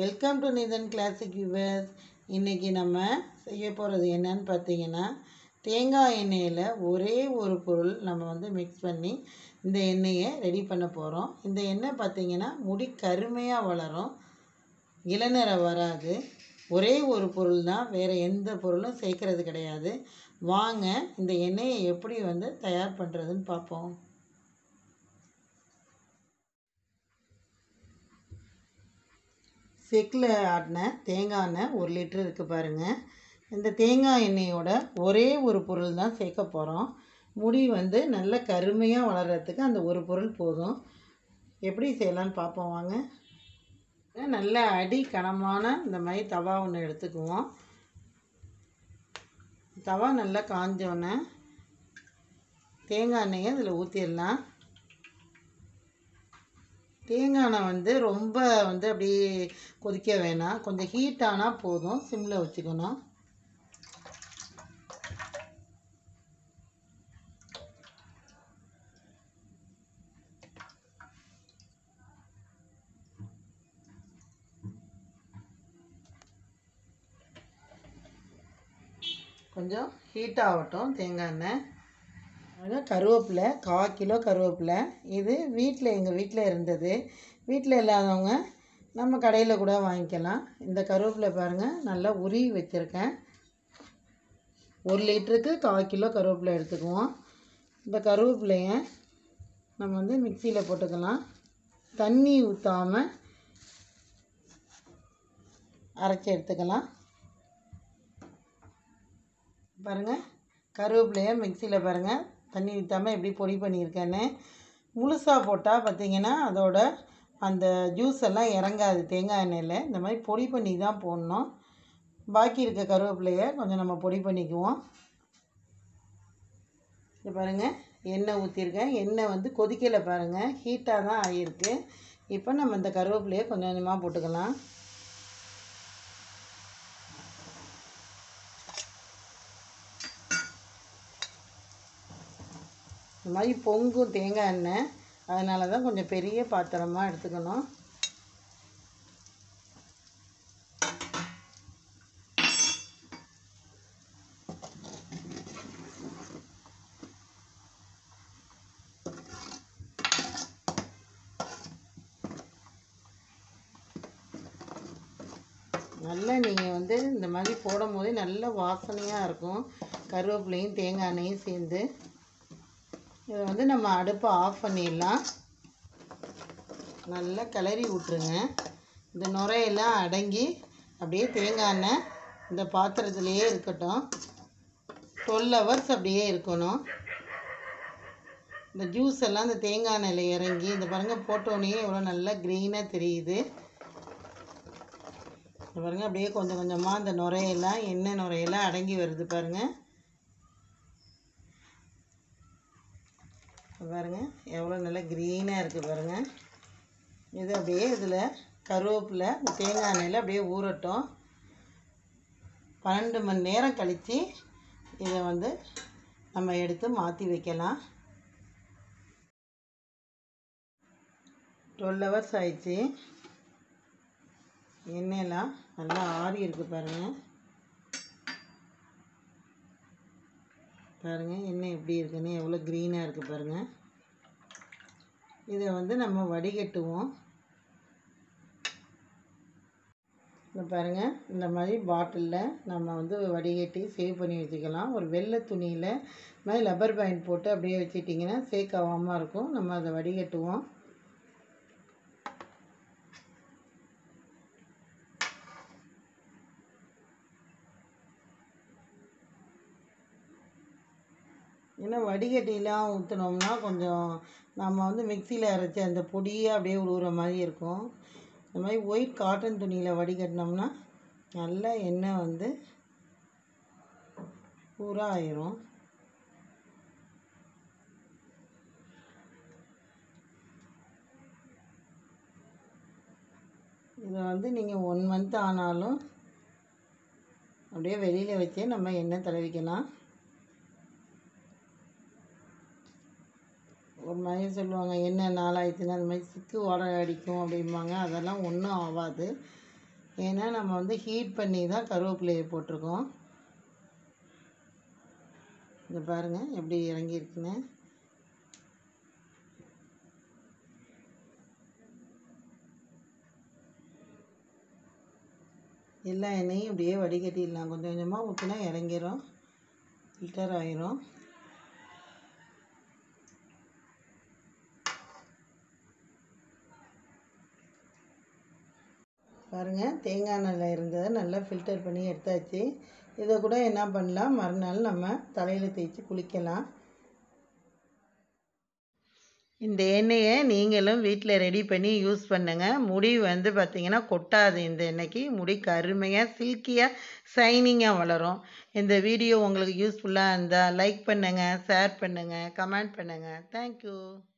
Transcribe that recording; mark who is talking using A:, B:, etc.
A: welcome to Nithan classic viewers இன்றைக்கி நம்ம செய்ய போகிறது என்னன்னு பார்த்தீங்கன்னா தேங்காய் எண்ணெயில் ஒரே ஒரு பொருள் நம்ம வந்து மிக்ஸ் பண்ணி இந்த எண்ணெயை ரெடி பண்ண போகிறோம் இந்த எண்ணெய் பார்த்தீங்கன்னா முடி கருமையாக வளரும் இளநரை வராது ஒரே ஒரு பொருள் தான் வேறு எந்த பொருளும் சேர்க்கறது கிடையாது வாங்க இந்த எண்ணெயை எப்படி வந்து தயார் பண்ணுறதுன்னு பார்ப்போம் செக்கில் ஆட்டின தேங்காய் எண்ணெய் ஒரு லிட்டர் இருக்குது பாருங்கள் இந்த தேங்காய் எண்ணெயோட ஒரே ஒரு பொருள் தான் சேர்க்க போகிறோம் முடி வந்து நல்ல கருமையாக வளர்கிறதுக்கு அந்த ஒரு பொருள் போதும் எப்படி செய்யலான்னு பார்ப்போம் வாங்க நல்ல அடி கனமான இந்த மாதிரி தவா ஒன்று எடுத்துக்குவோம் தவா நல்லா காஞ்சோன்னே தேங்காய் எண்ணெயை இதில் ஊற்றிடலாம் தேங்காய் எண்ணெய் வந்து ரொம்ப வந்து அப்படியே கொதிக்க வேணாம் கொஞ்சம் ஹீட் ஆனால் போதும் சிம்மில் வச்சுக்கணும் கொஞ்சம் ஹீட் ஆகட்டும் தேங்காய் எண்ணெய் அது கருவேப்பிலை கால் கிலோ கருவேப்பிலை இது வீட்டில் எங்கள் வீட்டில் இருந்தது வீட்டில் இல்லாதவங்க நம்ம கடையில் கூட வாங்கிக்கலாம் இந்த கருவேப்பிலை பாருங்கள் நல்லா உருவி வச்சுருக்கேன் ஒரு லிட்டருக்கு கால் கிலோ கருவேப்பிலை எடுத்துக்குவோம் இந்த கருவேப்பிலைய நம்ம வந்து மிக்சியில் போட்டுக்கலாம் தண்ணி ஊற்றாமல் அரைச்சி எடுத்துக்கலாம் பாருங்கள் கருவேப்பிலையை மிக்சியில் பாருங்கள் தண்ணி ஊற்றாமல் எப்படி பொடி பண்ணியிருக்கேன்னு முழுசாக போட்டால் பார்த்தீங்கன்னா அதோட அந்த ஜூஸ் எல்லாம் இறங்காது தேங்காய் எண்ணெயில் இந்த மாதிரி பொடி பண்ணி தான் போடணும் பாக்கி இருக்க கருவேப்பிலையை கொஞ்சம் நம்ம பொடி பண்ணிக்குவோம் இது பாருங்கள் எண்ணெய் ஊற்றிருக்கேன் எண்ணெய் வந்து கொதிக்கலை பாருங்கள் ஹீட்டாக தான் ஆகியிருக்கு இப்போ நம்ம இந்த கருவேப்பிலையை கொஞ்சம் கொஞ்சமாக போட்டுக்கலாம் இந்த மாதிரி பொங்கும் தேங்காய் எண்ணெய் அதனால தான் கொஞ்சம் பெரிய பாத்திரமாக எடுத்துக்கணும் நல்லா நீங்கள் வந்து இந்த மாதிரி போடும் போதே நல்ல வாசனையாக இருக்கும் கருவேப்பிலையும் தேங்காய் எண்ணெயும் சேர்ந்து இதை வந்து நம்ம அடுப்பை ஆஃப் பண்ணிடலாம் நல்லா கிளறி விட்ருங்க இந்த நுரையெல்லாம் அடங்கி அப்படியே தேங்காய் எண்ணெய் இந்த பாத்திரத்துலேயே இருக்கட்டும் டுவெல் ஹவர்ஸ் அப்படியே இருக்கணும் இந்த ஜூஸ் எல்லாம் இந்த தேங்காய் எண்ணெயில் இறங்கி இந்த பாருங்கள் போட்டோன்னே எவ்வளோ நல்லா க்ரீனாக தெரியுது இந்த பாருங்கள் அப்படியே கொஞ்சம் கொஞ்சமாக இந்த நுரையெல்லாம் எண்ணெய் நுரையெல்லாம் அடங்கி வருது பாருங்கள் பாருங்கள் எவ்வளோ நல்லா க்ரீனாக இருக்குது பாருங்கள் இது அப்படியே இதில் கருவேப்பிலை தேங்காய் எண்ணெயில் அப்படியே ஊறட்டும் பன்னெண்டு மணி நேரம் கழித்து இதை வந்து நம்ம எடுத்து மாற்றி வைக்கலாம் டுவெல் ஹவர்ஸ் ஆயிடுச்சு எண்ணெயெல்லாம் நல்லா ஆறி இருக்குது பாருங்கள் பாருங்கள் எண்ணெய் எப்படி இருக்குன்னு எவ்வளோ க்ரீனாக இருக்குது பாருங்கள் இதை வந்து நம்ம வடிகட்டுவோம் இந்த பாருங்கள் இந்த மாதிரி பாட்டிலில் நம்ம வந்து வடிகட்டி சேவ் பண்ணி வச்சுக்கலாம் ஒரு வெள்ளை துணியில் இந்த மாதிரி லப்பர் பேண்ட் போட்டு அப்படியே வச்சுட்டிங்கன்னா சேக் ஆகாமல் இருக்கும் நம்ம அதை வடிகட்டுவோம் ஏன்னா வடிகட்டிலாம் ஊற்றினோம்னா கொஞ்சம் நம்ம வந்து மிக்சியில் அரைச்சி அந்த பொடியே அப்படியே உழுவுற மாதிரி இருக்கும் இந்த மாதிரி ஒயிட் காட்டன் துணியில் வடிகட்டினோம்னா நல்லா எண்ணெய் வந்து பூரா ஆயிரும் இதை வந்து நீங்கள் ஒன் மந்த் ஆனாலும் அப்படியே வெளியில் வச்சே நம்ம எண்ணெய் தடவிக்கலாம் ஒரு மாதிரி சொல்லுவாங்க என்ன நாளாயிடுச்சுன்னா அந்த மாதிரி சிக்கு உரம் அடிக்கும் அப்படிம்பாங்க அதெல்லாம் ஒன்றும் ஆகாது ஏன்னா நம்ம வந்து ஹீட் பண்ணி தான் கருவேப்பிலையை போட்டிருக்கோம் இந்த பாருங்கள் எப்படி இறங்கியிருக்குன்னு எல்லா எண்ணெயும் இப்படியே வடிகட்டிடலாம் கொஞ்சம் கொஞ்சமாக ஊற்றினா இறங்கிரும் ஃபில்டர் ஆயிரும் பாருங்கள் தேங்காய் எண்ணெயில் இருந்ததை நல்லா ஃபில்டர் பண்ணி எடுத்தாச்சு இதை கூட என்ன பண்ணலாம் மறுநாள் நம்ம தலையில் தேய்ச்சி குளிக்கலாம் இந்த எண்ணெயை நீங்களும் வீட்டில் ரெடி பண்ணி யூஸ் பண்ணுங்கள் முடி வந்து பார்த்திங்கன்னா கொட்டாது இந்த எண்ணெய்க்கு முடி கருமையாக சில்கியாக ஷைனிங்காக வளரும் இந்த வீடியோ உங்களுக்கு யூஸ்ஃபுல்லாக இருந்தால் லைக் பண்ணுங்கள் ஷேர் பண்ணுங்கள் கமெண்ட் பண்ணுங்கள் தேங்க்யூ